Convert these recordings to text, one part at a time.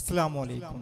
ಅಸ್ಲಾಂ ವಲೈಕುಂ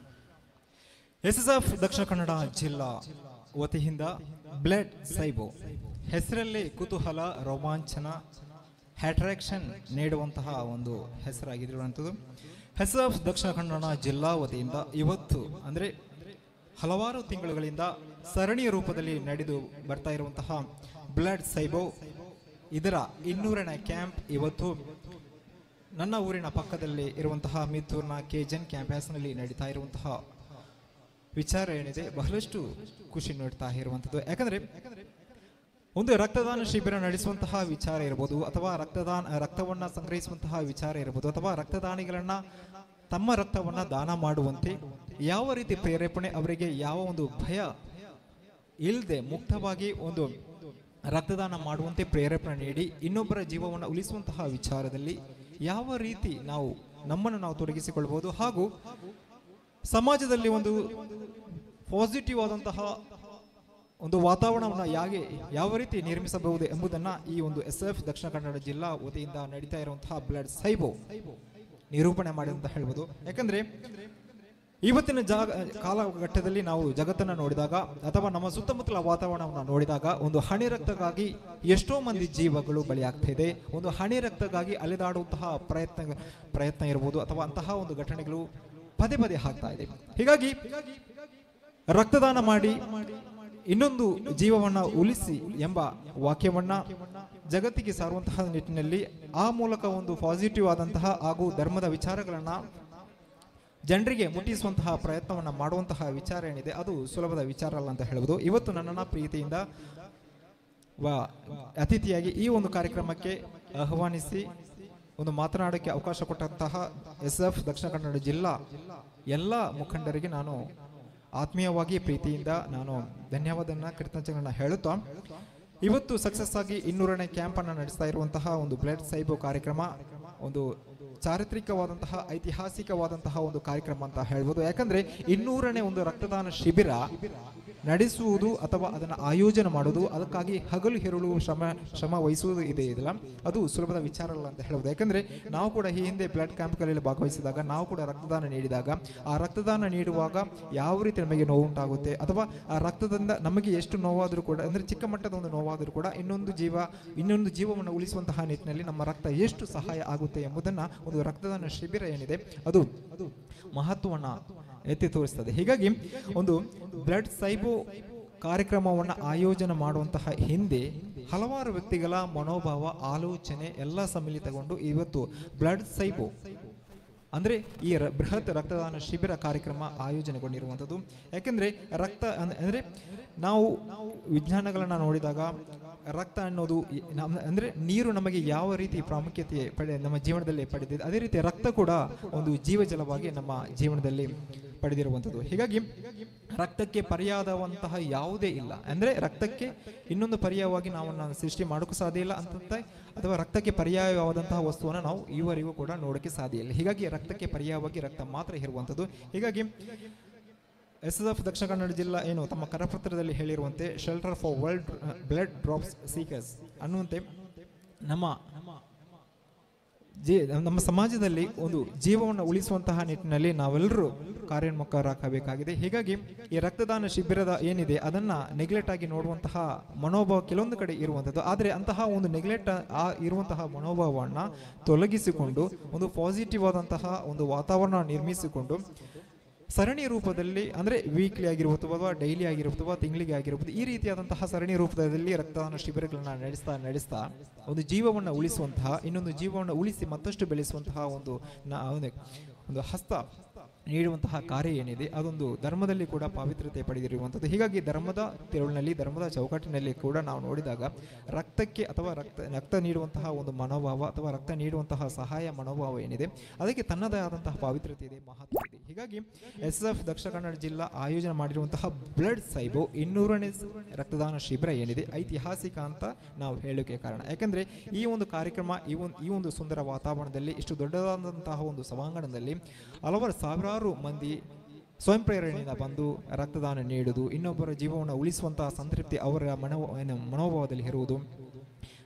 S S F Dakshina Kannada ಜಿಲ್ಲಾ ವತಿಯಿಂದ ಬ್ಲಡ್ ಸೈಬೋ ಹೆಸರಲ್ಲಿ ಕುತೂಹಲ ರೋಮಾಂಚನ ಅಟ್ರಾಕ್ಷನ್ ನೀಡುವಂತಹ ಒಂದು ಹೆಸರಾಗಿರುವಂಥದ್ದು ಎಸ್ ಎಫ್ ದಕ್ಷಿಣ ಕನ್ನಡ ಜಿಲ್ಲಾ ವತಿಯಿಂದ ಇವತ್ತು ಅಂದರೆ ಹಲವಾರು ತಿಂಗಳುಗಳಿಂದ ಸರಣಿ ರೂಪದಲ್ಲಿ ನಡೆದು ಬರ್ತಾ ಇರುವಂತಹ ಬ್ಲಡ್ ಸೈಬೋ ಇದರ ಇನ್ನೂರನೇ ಕ್ಯಾಂಪ್ ಇವತ್ತು ನನ್ನ ಊರಿನ ಪಕ್ಕದಲ್ಲಿ ಇರುವಂತಹ ಮಿತ್ತೂರಿನ ಕೆಜನ್ ಕ್ಯಾಂಪಸ್ನಲ್ಲಿ ನಡೀತಾ ಇರುವಂತಹ ವಿಚಾರ ಏನಿದೆ ಬಹಳಷ್ಟು ಖುಷಿ ನೀಡ್ತಾ ಇರುವಂಥದ್ದು ಯಾಕಂದ್ರೆ ಒಂದು ರಕ್ತದಾನ ಶಿಬಿರ ನಡೆಸುವಂತಹ ವಿಚಾರ ಇರ್ಬೋದು ಅಥವಾ ರಕ್ತದಾನ ರಕ್ತವನ್ನ ಸಂಗ್ರಹಿಸುವಂತಹ ವಿಚಾರ ಇರ್ಬೋದು ಅಥವಾ ರಕ್ತದಾನಿಗಳನ್ನ ತಮ್ಮ ರಕ್ತವನ್ನ ದಾನ ಮಾಡುವಂತೆ ಯಾವ ರೀತಿ ಪ್ರೇರೇಪಣೆ ಅವರಿಗೆ ಯಾವ ಒಂದು ಭಯ ಇಲ್ಲದೆ ಮುಕ್ತವಾಗಿ ಒಂದು ರಕ್ತದಾನ ಮಾಡುವಂತೆ ಪ್ರೇರೇಪಣೆ ನೀಡಿ ಇನ್ನೊಬ್ಬರ ಜೀವವನ್ನು ಉಳಿಸುವಂತಹ ವಿಚಾರದಲ್ಲಿ ಯಾವ ರೀತಿ ನಾವು ನಮ್ಮನ್ನು ನಾವು ತೊಡಗಿಸಿಕೊಳ್ಬಹುದು ಹಾಗೂ ಸಮಾಜದಲ್ಲಿ ಒಂದು ಪಾಸಿಟಿವ್ ಆದಂತಹ ಒಂದು ವಾತಾವರಣವನ್ನು ಯಾಗೆ ಯಾವ ರೀತಿ ನಿರ್ಮಿಸಬಹುದು ಎಂಬುದನ್ನ ಈ ಒಂದು ಎಸ್ ಎಫ್ ದಕ್ಷಿಣ ಕನ್ನಡ ಜಿಲ್ಲಾ ವತಿಯಿಂದ ನಡೀತಾ ಇರುವಂತಹ ಬ್ಲಡ್ ಸೈಬೋ ನಿರೂಪಣೆ ಮಾಡಿ ಅಂತ ಹೇಳ್ಬೋದು ಯಾಕಂದ್ರೆ ಇವತ್ತಿನ ಜಾಗ ಕಾಲಘಟ್ಟದಲ್ಲಿ ನಾವು ಜಗತ್ತನ್ನು ನೋಡಿದಾಗ ಅಥವಾ ನಮ್ಮ ಸುತ್ತಮುತ್ತಲ ವಾತಾವರಣವನ್ನು ನೋಡಿದಾಗ ಒಂದು ಹಣಿ ರಕ್ತಕ್ಕಾಗಿ ಎಷ್ಟೋ ಮಂದಿ ಜೀವಗಳು ಬಲಿಯಾಗ್ತಾ ಇದೆ ಒಂದು ಹಣಿ ರಕ್ತಕ್ಕಾಗಿ ಅಲೆದಾಡುವಂತಹ ಪ್ರಯತ್ನ ಪ್ರಯತ್ನ ಇರ್ಬೋದು ಅಥವಾ ಅಂತಹ ಒಂದು ಘಟನೆಗಳು ಪದೇ ಪದೇ ಆಗ್ತಾ ಇದೆ ಹೀಗಾಗಿ ರಕ್ತದಾನ ಮಾಡಿ ಇನ್ನೊಂದು ಜೀವವನ್ನ ಉಳಿಸಿ ಎಂಬ ವಾಕ್ಯವನ್ನ ಜಗತ್ತಿಗೆ ಸಾರುವಂತಹ ನಿಟ್ಟಿನಲ್ಲಿ ಆ ಮೂಲಕ ಒಂದು ಪಾಸಿಟಿವ್ ಆದಂತಹ ಹಾಗೂ ಧರ್ಮದ ವಿಚಾರಗಳನ್ನ ಜನರಿಗೆ ಮುಟ್ಟಿಸುವಂತಹ ಪ್ರಯತ್ನವನ್ನ ಮಾಡುವಂತಹ ವಿಚಾರ ಏನಿದೆ ಅದು ಸುಲಭದ ವಿಚಾರ ಅಲ್ಲ ಅಂತ ಹೇಳ್ಬೋದು ಇವತ್ತು ನನ್ನನ್ನ ಪ್ರೀತಿಯಿಂದ ವ- ಅತಿಥಿಯಾಗಿ ಈ ಒಂದು ಕಾರ್ಯಕ್ರಮಕ್ಕೆ ಆಹ್ವಾನಿಸಿ ಒಂದು ಮಾತನಾಡೋಕ್ಕೆ ಅವಕಾಶ ಕೊಟ್ಟಂತಹ ಎಸ್ ಎಫ್ ದಕ್ಷಿಣ ಕನ್ನಡ ಜಿಲ್ಲಾ ಎಲ್ಲ ಮುಖಂಡರಿಗೆ ನಾನು ಆತ್ಮೀಯವಾಗಿ ಪ್ರೀತಿಯಿಂದ ನಾನು ಧನ್ಯವಾದನ ಕೃತಜ್ಞತೆಗಳನ್ನ ಹೇಳುತ್ತಾ ಇವತ್ತು ಸಕ್ಸಸ್ ಆಗಿ ಇನ್ನೂರನೇ ಕ್ಯಾಂಪ್ ಅನ್ನು ನಡೆಸ್ತಾ ಇರುವಂತಹ ಒಂದು ಬ್ಲಡ್ ಸೈಬೋ ಕಾರ್ಯಕ್ರಮ ಒಂದು ಚಾರಿತ್ರಿಕವಾದಂತಹ ಐತಿಹಾಸಿಕವಾದಂತಹ ಒಂದು ಕಾರ್ಯಕ್ರಮ ಅಂತ ಹೇಳ್ಬೋದು ಯಾಕಂದ್ರೆ ಇನ್ನೂರನೇ ಒಂದು ರಕ್ತದಾನ ಶಿಬಿರ ನಡೆಸುವುದು ಅಥವಾ ಅದನ್ನು ಆಯೋಜನೆ ಮಾಡುವುದು ಅದಕ್ಕಾಗಿ ಹಗಲು ಹೆರಳು ಶ್ರಮ ಶ್ರಮ ವಹಿಸುವುದು ಇದೆ ಇದಲ್ಲ ಅದು ಸುಲಭದ ವಿಚಾರ ಅಲ್ಲ ಅಂತ ಹೇಳ್ಬೋದು ಯಾಕಂದ್ರೆ ನಾವು ಕೂಡ ಈ ಹಿಂದೆ ಬ್ಲಡ್ ಕ್ಯಾಂಪ್ಗಳಲ್ಲಿ ಭಾಗವಹಿಸಿದಾಗ ನಾವು ಕೂಡ ರಕ್ತದಾನ ನೀಡಿದಾಗ ಆ ರಕ್ತದಾನ ನೀಡುವಾಗ ಯಾವ ರೀತಿ ನಮಗೆ ನೋವು ಉಂಟಾಗುತ್ತೆ ಅಥವಾ ಆ ರಕ್ತದಿಂದ ನಮಗೆ ಎಷ್ಟು ನೋವಾದರೂ ಕೂಡ ಅಂದ್ರೆ ಚಿಕ್ಕ ಮಟ್ಟದ ಒಂದು ನೋವಾದರೂ ಕೂಡ ಇನ್ನೊಂದು ಜೀವ ಇನ್ನೊಂದು ಜೀವವನ್ನು ಉಳಿಸುವಂತಹ ನಿಟ್ಟಿನಲ್ಲಿ ನಮ್ಮ ರಕ್ತ ಎಷ್ಟು ಸಹಾಯ ಆಗುತ್ತೆ ಎಂಬುದನ್ನ ಒಂದು ರಕ್ತದಾನ ಶಿಬಿರ ಏನಿದೆ ಅದು ಅದು ಮಹತ್ವವನ್ನ ಎತ್ತಿ ತೋರಿಸ್ತದೆ ಹೀಗಾಗಿ ಒಂದು ಬ್ಲಡ್ ಸೈಬೋ ಕಾರ್ಯಕ್ರಮವನ್ನು ಆಯೋಜನೆ ಮಾಡುವಂತಹ ಹಿಂದೆ ಹಲವಾರು ವ್ಯಕ್ತಿಗಳ ಮನೋಭಾವ ಆಲೋಚನೆ ಎಲ್ಲ ಸಮ್ಮಿಲಿತಗೊಂಡು ಇವತ್ತು ಬ್ಲಡ್ ಸೈಬೋ ಅಂದ್ರೆ ಈ ರ- ಬೃಹತ್ ರಕ್ತದಾನ ಶಿಬಿರ ಕಾರ್ಯಕ್ರಮ ಆಯೋಜನೆಗೊಂಡಿರುವಂಥದ್ದು ಯಾಕೆಂದ್ರೆ ರಕ್ತ ಅನ್- ಅಂದ್ರೆ ನಾವು ವಿಜ್ಞಾನಗಳನ್ನ ನೋಡಿದಾಗ ರಕ್ತ ಅನ್ನೋದು ಈ- ನಮ್- ಅಂದ್ರೆ ನೀರು ನಮಗೆ ಯಾವ ರೀತಿ ಪ್ರಾಮುಖ್ಯತೆ ಪಡೆ ನಮ್ಮ ಜೀವನದಲ್ಲಿ ಪಡೆದಿದೆ ಅದೇ ರೀತಿ ರಕ್ತ ಕೂಡ ಒಂದು ಜೀವಜಲವಾಗಿ ನಮ್ಮ ಜೀವನದಲ್ಲಿ ಪಡೆದಿರುವಂಥದ್ದು ಹೀಗಾಗಿ ರಕ್ತಕ್ಕೆ ಪರ್ಯಾದವಂತಹ ಯಾವುದೇ ಇಲ್ಲ ಅಂದ್ರೆ ರಕ್ತಕ್ಕೆ ಇನ್ನೊಂದು ಪರ್ಯಾಯವಾಗಿ ನಾವು ನಾವು ಸೃಷ್ಟಿ ಮಾಡೋಕ್ಕೂ ಸಾಧ್ಯ ಇಲ್ಲ ಅಂತ ಅಥವಾ ರಕ್ತಕ್ಕೆ ಪರ್ಯಾಯವಾದಂತಹ ವಸ್ತುವನ್ನು ನಾವು ಈವರೆಗೂ ಕೂಡ ನೋಡೋಕ್ಕೆ ಸಾಧ್ಯ ಇಲ್ಲ ಹೀಗಾಗಿ ರಕ್ತಕ್ಕೆ ಪರ್ಯಾಯವಾಗಿ ರಕ್ತ ಮಾತ್ರ ಇರುವಂಥದ್ದು ಹೀಗಾಗಿ S S F Dakshina Kannada ಜಿಲ್ಲಾ ಏನು ತಮ್ಮ ಕರಪತ್ರದಲ್ಲಿ ಹೇಳಿರುವಂತೆ shelter for world blood drops seekers ಅನ್ನುವಂತೆ ನಮ್ಮ ಜೀ ನಮ್ಮ ಸಮಾಜದಲ್ಲಿ ಒಂದು ಜೀವವನ್ನು ಉಳಿಸುವಂತಹ ನಿಟ್ಟಿನಲ್ಲಿ ನಾವೆಲ್ಲರೂ ಕಾರ್ಯೋನ್ಮುಖರಾಗಬೇಕಾಗಿದೆ ಹೀಗಾಗಿ ಈ ರಕ್ತದಾನ ಶಿಬಿರದ ಏನಿದೆ ಅದನ್ನ ನೆಗ್ಲೆಕ್ಟ್ ಆಗಿ ನೋಡುವಂತಹ ಮನೋಭಾವ ಕೆಲವೊಂದು ಕಡೆ ಇರುವಂಥದ್ದು ಆದರೆ ಅಂತಹ ಒಂದು ನೆಗ್ಲೆಕ್ಟ್ ಆ ಇರುವಂತಹ ಮನೋಭಾವವನ್ನ ತೊಲಗಿಸಿಕೊಂಡು ಒಂದು ಪಾಸಿಟಿವ್ ಆದಂತಹ ಒಂದು ವಾತಾವರಣ ನಿರ್ಮಿಸಿಕೊಂಡು ಸರಣಿ ರೂಪದಲ್ಲಿ ಅಂದ್ರೆ ವೀಕ್ಲಿ ಆಗಿರ್ಬೋದು ಅಥವಾ ಡೈಲಿ ಆಗಿರ್ಬೋದು ಅಥವಾ ತಿಂಗಳಿಗೆ ಆಗಿರ್ಬೋದು ಈ ರೀತಿಯಾದಂತಹ ಸರಣಿ ರೂಪದಲ್ಲಿ ರಕ್ತದಾನ ಶಿಬಿರಗಳನ್ನ ನಡೆಸ್ತಾ ನಡೆಸ್ತಾ ಒಂದು ಜೀವವನ್ನು ಉಳಿಸುವಂತಹ ಇನ್ನೊಂದು ಜೀವವನ್ನು ಉಳಿಸಿ ಮತ್ತಷ್ಟು ಬೆಳೆಸುವಂತಹ ಒಂದು ನ- ಒಂದು ಒಂದು ಹಸ್ತ ನೀಡುವಂತಹ ಕಾರ್ಯ ಏನಿದೆ ಅದೊಂದು ಧರ್ಮದಲ್ಲಿ ಕೂಡ ಪಾವಿತ್ರ್ಯತೆ ಪಡೆದಿರುವಂಥದ್ದು ಹೀಗಾಗಿ ಧರ್ಮದ ತಿರುಳಿನಲ್ಲಿ ಧರ್ಮದ ಚೌಕಟ್ಟಿನಲ್ಲಿ ಕೂಡ ನಾವು ನೋಡಿದಾಗ ರಕ್ತಕ್ಕೆ ಅಥವಾ ರಕ್ತ ರಕ್ತ ನೀಡುವಂತಹ ಒಂದು ಮನೋಭಾವ ಅಥವಾ ರಕ್ತ ನೀಡುವಂತಹ ಸಹಾಯ ಮನೋಭಾವ ಏನಿದೆ ಅದಕ್ಕೆ ತನ್ನದೇ ಆದಂತಹ ಪಾವಿತ್ರ್ಯತೆ ಇದೆ ಮಹತ್ವ ಇದೆ ಹೀಗಾಗಿ ಎಸ್ ಎಫ್ ದಕ್ಷಿಣ ಕನ್ನಡ ಜಿಲ್ಲಾ ಆಯೋಜನೆ ಮಾಡಿರುವಂತಹ ಬ್ಲಡ್ ಸೈಬೋ ಇನ್ನೂರನೇ ಸ- ರಕ್ತದಾನ ಶಿಬಿರ ಏನಿದೆ ಐತಿಹಾಸಿಕ ಅಂತ ನಾವು ಹೇಳೋಕೆ ಕಾರಣ ಯಾಕಂದ್ರೆ ಈ ಒಂದು ಕಾರ್ಯಕ್ರಮ ಈ ಒಂದು ಈ ಒಂದು ಸುಂದರ ವಾತಾವರಣದಲ್ಲಿ ಇಷ್ಟು ದೊಡ್ಡದಾದಂತಹ ಒಂದು ಸಭಾಂಗಣದಲ್ಲಿ ಹಲವಾರು ಸಾವಿರಾರು ಮಂದಿ ಸ್ವಯಂ ಪ್ರೇರಣೆಯಿಂದ ಬಂದು ರಕ್ತದಾನ ನೀಡುವುದು ಇನ್ನೊಬ್ಬರ ಜೀವವನ್ನು ಉಳಿಸುವಂತಹ ಸಂತೃಪ್ತಿ ಅವರ ಮನೋ ಏನು ಮನೋಭಾವದಲ್ಲಿ ಇರುವುದು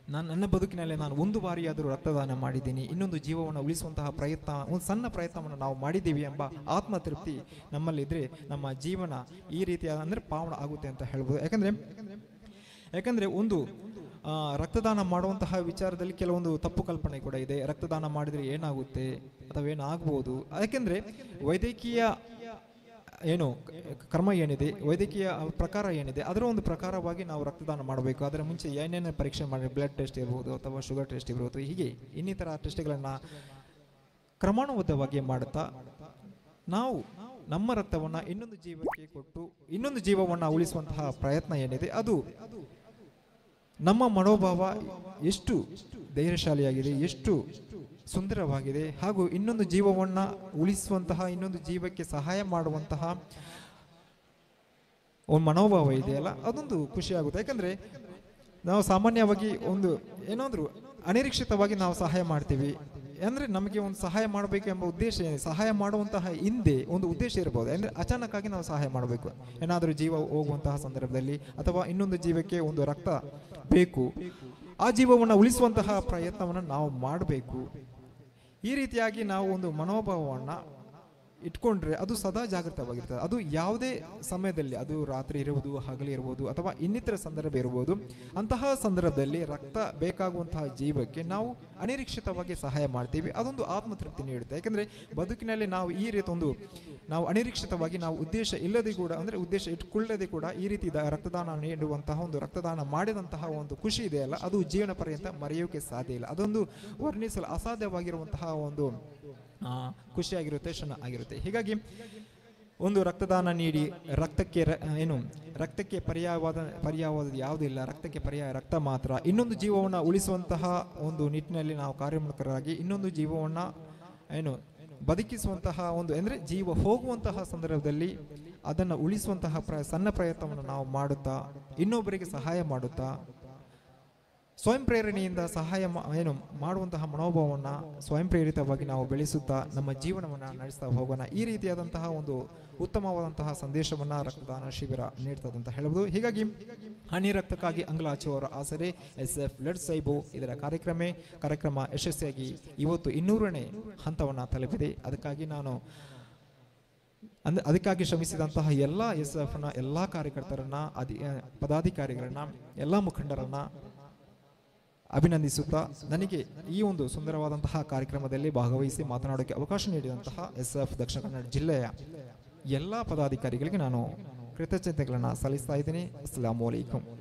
ನಾನು ನನ್ನ ಬದುಕಿನಲ್ಲಿ ನಾನು ಒಂದು ಬಾರಿಯಾದರೂ ರಕ್ತದಾನ ಮಾಡಿದ್ದೀನಿ ಇನ್ನೊಂದು ಜೀವವನ್ನು ಉಳಿಸುವಂತಹ ಪ್ರಯತ್ನ ಒಂದು ಸಣ್ಣ ಪ್ರಯತ್ನವನ್ನು ನಾವು ಮಾಡಿದ್ದೀವಿ ಎಂಬ ಆತ್ಮತೃಪ್ತಿ ನಮ್ಮಲ್ಲಿದ್ದರೆ ನಮ್ಮ ಜೀವನ ಈ ರೀತಿಯ ಅಂದರೆ ಪಾವನ ಆಗುತ್ತೆ ಅಂತ ಹೇಳ್ಬೋದು ಯಾಕಂದರೆ ಯಾಕಂದರೆ ಒಂದು ಆ, ರಕ್ತದಾನ ಮಾಡುವಂತಹ ವಿಚಾರದಲ್ಲಿ ಕೆಲವೊಂದು ತಪ್ಪು ಕಲ್ಪನೆ ಕೂಡ ಇದೆ ರಕ್ತದಾನ ಮಾಡಿದರೆ ಏನಾಗುತ್ತೆ ಅಥವಾ ಏನಾಗ್ಬೋದು ಯಾಕೆಂದರೆ ವೈದ್ಯಕೀಯ ಏನು ಕ- ಕರ್ಮ ಏನಿದೆ ವೈದ್ಯಕೀಯ ಪ್ರಕಾರ ಏನಿದೆ ಅದರ ಒಂದು ಪ್ರಕಾರವಾಗಿ ನಾವು ರಕ್ತದಾನ ಮಾಡಬೇಕು ಅದರ ಮುಂಚೆ ಏನೇನು ಪರೀಕ್ಷೆ ಮಾಡಿ ಬ್ಲಡ್ ಟೆಸ್ಟ್ ಇರ್ಬೋದು ಅಥವಾ ಶುಗರ್ ಟೆಸ್ಟ್ ಇರ್ಬೋದು ಹೀಗೆ ಇನ್ನಿತರ ಟೆಸ್ಟ್ಗಳನ್ನು ಕ್ರಮಾನುಬದ್ಧವಾಗಿ ಮಾಡುತ್ತಾ ನಾವು ನಮ್ಮ ರಕ್ತವನ್ನು ಇನ್ನೊಂದು ಜೀವಕ್ಕೆ ಕೊಟ್ಟು ಇನ್ನೊಂದು ಜೀವವನ್ನು ಉಳಿಸುವಂತಹ ಪ್ರಯತ್ನ ಏನಿದೆ ಅದು ನಮ್ಮ ಮನೋಭಾವ ಎಷ್ಟು ಧೈರ್ಯಶಾಲಿಯಾಗಿದೆ ಎಷ್ಟು ಸುಂದರವಾಗಿದೆ ಹಾಗೂ ಇನ್ನೊಂದು ಜೀವವನ್ನು ಉಳಿಸುವಂತಹ ಇನ್ನೊಂದು ಜೀವಕ್ಕೆ ಸಹಾಯ ಮಾಡುವಂತಹ ಒಂದು ಮನೋಭಾವ ಇದೆಯಲ್ಲ ಅದೊಂದು ಖುಷಿಯಾಗುತ್ತೆ ಯಾಕಂದ್ರೆ ನಾವು ಸಾಮಾನ್ಯವಾಗಿ ಒಂದು ಏನಾದರೂ ಅನಿರೀಕ್ಷಿತವಾಗಿ ನಾವು ಸಹಾಯ ಮಾಡ್ತೀವಿ ಅಂದ್ರೆ ನಮಗೆ ಒಂದು ಸಹಾಯ ಮಾಡಬೇಕು ಎಂಬ ಉದ್ದೇಶ ಏನಿದೆ ಸಹಾಯ ಮಾಡುವಂತಹ ಹಿಂದೆ ಒಂದು ಉದ್ದೇಶ ಇರಬಹುದು ಅಂದ್ರೆ ಅಚಾನಕ್ ಆಗಿ ನಾವು ಸಹಾಯ ಮಾಡಬೇಕು ಏನಾದರೂ ಜೀವ ಹೋಗುವಂತಹ ಸಂದರ್ಭದಲ್ಲಿ ಅಥವಾ ಇನ್ನೊಂದು ಜೀವಕ್ಕೆ ಒಂದು ರಕ್ತ ಬೇಕು ಆ ಜೀವವನ್ನು ಉಳಿಸುವಂತಹ ಪ್ರಯತ್ನವನ್ನು ನಾವು ಮಾಡಬೇಕು ಈ ರೀತಿಯಾಗಿ ನಾವು ಒಂದು ಮನೋಭಾವವನ್ನು ಇಟ್ಕೊಂಡ್ರೆ ಅದು ಸದಾ ಜಾಗೃತವಾಗಿರ್ತದೆ ಅದು ಯಾವುದೇ ಸಮಯದಲ್ಲಿ ಅದು ರಾತ್ರಿ ಇರುವುದು ಹಗಲಿ ಇರ್ಬೋದು ಅಥವಾ ಇನ್ನಿತರ ಸಂದರ್ಭ ಇರ್ಬೋದು ಅಂತಹ ಸಂದರ್ಭದಲ್ಲಿ ರಕ್ತ ಬೇಕಾಗುವಂತಹ ಜೀವಕ್ಕೆ ನಾವು ಅನಿರೀಕ್ಷಿತವಾಗಿ ಸಹಾಯ ಮಾಡ್ತೀವಿ ಅದೊಂದು ಆತ್ಮತೃಪ್ತಿ ನೀಡುತ್ತೆ ಯಾಕಂದ್ರೆ ಬದುಕಿನಲ್ಲಿ ನಾವು ಈ ರೀತಿ ಒಂದು ನಾವು ಅನಿರೀಕ್ಷಿತವಾಗಿ ನಾವು ಉದ್ದೇಶ ಇಲ್ಲದೆ ಕೂಡ ಅಂದ್ರೆ ಉದ್ದೇಶ ಇಟ್ಕೊಳ್ಳದೆ ಕೂಡ ಈ ರೀತಿ ದ- ರಕ್ತದಾನ ನೀಡುವಂತಹ ಒಂದು ರಕ್ತದಾನ ಮಾಡಿದಂತಹ ಒಂದು ಖುಷಿ ಇದೆಯಲ್ಲ ಅದು ಜೀವನ ಪರ್ಯಂತ ಮರೆಯೋಕೆ ಸಾಧ್ಯ ಇಲ್ಲ ಅದೊಂದು ವರ್ಣಿಸಲು ಅಸಾಧ್ಯವಾಗಿರುವಂತಹ ಒಂದು ಆ, ಖುಷಿಯಾಗಿರುತ್ತೆ ಕ್ಷಣ ಆಗಿರುತ್ತೆ ಹೀಗಾಗಿ ಒಂದು ರಕ್ತದಾನ ನೀಡಿ ರಕ್ತಕ್ಕೆ ರ- ಏನು ರಕ್ತಕ್ಕೆ ಪರ್ಯಾಯವಾದ ಪರ್ಯಾಯವಾದ ಯಾವುದಿಲ್ಲ ರಕ್ತಕ್ಕೆ ಪರ್ಯಾಯ ರಕ್ತ ಮಾತ್ರ ಇನ್ನೊಂದು ಜೀವವನ್ನು ಉಳಿಸುವಂತಹ ಒಂದು ನಿಟ್ಟಿನಲ್ಲಿ ನಾವು ಕಾರ್ಯೋನ್ಮುಖರಾಗಿ ಇನ್ನೊಂದು ಜೀವವನ್ನು ಏನು ಬದುಕಿಸುವಂತಹ ಒಂದು ಅಂದರೆ ಜೀವ ಹೋಗುವಂತಹ ಸಂದರ್ಭದಲ್ಲಿ ಅದನ್ನು ಉಳಿಸುವಂತಹ ಪ್ರ ಸಣ್ಣ ಪ್ರಯತ್ನವನ್ನು ನಾವು ಮಾಡುತ್ತಾ ಇನ್ನೊಬ್ಬರಿಗೆ ಸಹಾಯ ಮಾಡುತ್ತಾ ಸ್ವಯಂ ಪ್ರೇರಣೆಯಿಂದ ಸಹಾಯ ಮಾ- ಏನು ಮಾಡುವಂತಹ ಮನೋಭಾವವನ್ನು ಸ್ವಯಂ ಪ್ರೇರಿತವಾಗಿ ನಾವು ಬೆಳೆಸುತ್ತಾ ನಮ್ಮ ಜೀವನವನ್ನು ನಡೆಸ್ತಾ ಹೋಗೋಣ ಈ ರೀತಿಯಾದಂತಹ ಒಂದು ಉತ್ತಮವಾದಂತಹ ಸಂದೇಶವನ್ನು ರಕ್ತದಾನ ಶಿಬಿರ ನೀಡ್ತದೆ ಅಂತ ಹೇಳ್ಬೋದು ಹೀಗಾಗಿ ಹನಿ ರಕ್ತಕ್ಕಾಗಿ ಅಂಗ್ಲಾಚುವವರ ಆಸರೆ ಎಸ್ ಎಫ್ ಬ್ಲಡ್ ಸೈಬು ಇದರ ಕಾರ್ಯಕ್ರಮ ಕಾರ್ಯಕ್ರಮ ಯಶಸ್ವಿಯಾಗಿ ಇವತ್ತು ಇನ್ನೂರನೇ ಹಂತವನ್ನು ತಲುಪಿದೆ ಅದಕ್ಕಾಗಿ ನಾನು ಅಂದ ಅದಕ್ಕಾಗಿ ಶ್ರಮಿಸಿದಂತಹ ಎಲ್ಲ ಎಸ್ ಎಫ್ನ ಎಲ್ಲ ಕಾರ್ಯಕರ್ತರನ್ನ ಅಧಿ ಆ, ಪದಾಧಿಕಾರಿಗಳನ್ನ ಎಲ್ಲ ಮುಖಂಡರನ್ನ ಅಭಿನಂದಿಸುತ್ತಾ ನನಗೆ ಈ ಒಂದು ಸುಂದರವಾದಂತಹ ಕಾರ್ಯಕ್ರಮದಲ್ಲಿ ಭಾಗವಹಿಸಿ ಮಾತನಾಡೋಕೆ ಅವಕಾಶ ನೀಡಿದಂತಹ ಎಸ್ ಎಫ್ ದಕ್ಷಿಣ ಕನ್ನಡ ಜಿಲ್ಲೆಯ ಎಲ್ಲ ಪದಾಧಿಕಾರಿಗಳಿಗೆ ನಾನು ಕೃತಜ್ಞತೆಗಳನ್ನು ಸಲ್ಲಿಸ್ತಾ ಇದ್ದೀನಿ ಅಸ್ಸಲಾಮು ಅಲೈಕುಂ